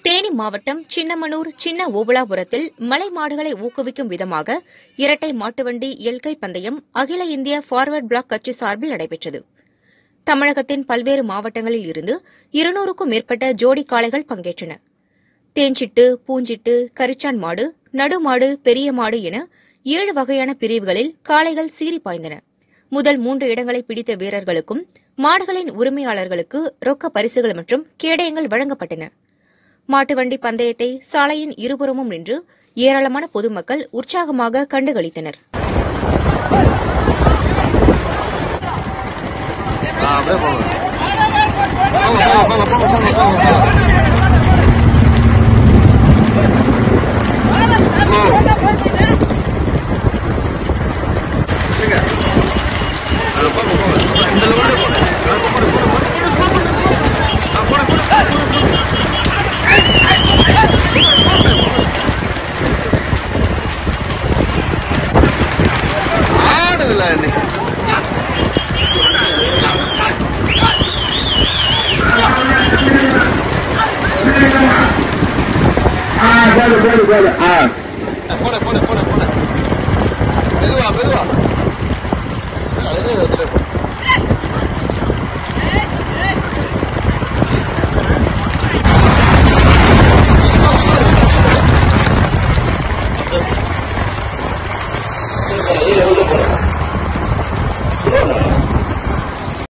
தேனி மாவட்டம் சின்னமனூர் சின்ன ஓபுளாபுரத்தில் மலை மாடுகளை ஊக்குவிக்கும் விதமாக இரட்டை மாட்டுவண்டி எல்கை பந்தயம் அகில இந்திய ஃபார்வர்ட் பிளாக் கட்சி சார்பில் நடைபெற்றது தமிழகத்தின் பல்வேறு மாவட்டங்களில் இருந்து இருநூறுக்கும் மேற்பட்ட ஜோடி காளைகள் பங்கேற்றன தேன்சிட்டு பூஞ்சிட்டு கரிச்சான் மாடு நடுமாடு பெரிய மாடு என ஏழு வகையான பிரிவுகளில் காளைகள் சீறி பாய்ந்தன முதல் மூன்று இடங்களை பிடித்த வீரர்களுக்கும் மாடுகளின் உரிமையாளர்களுக்கு ரொக்க பரிசுகள் மற்றும் கேடயங்கள் வழங்கப்பட்டன மாட்டுவண்டி பந்தயத்தை சாலையின் இருபுறமும் நின்று ஏராளமான பொதுமக்கள் உற்சாகமாக கண்டுகளித்தனர் ஆ, அப்படியே போங்க போங்க போங்க போங்க போங்க போங்க போங்க இல்லைங்க. ஆ, போங்க, போங்க. இந்த லெவல்ல போங்க. ஆ, போடு, போடு, போடு, போடு, போடு, போடு, போடு. ஆ, போடு, போடு, போடு, போடு, போடு. ஆடுதுல இன்னைக்கு ஆ போடு போடு போடு ஆ போல போல போல போல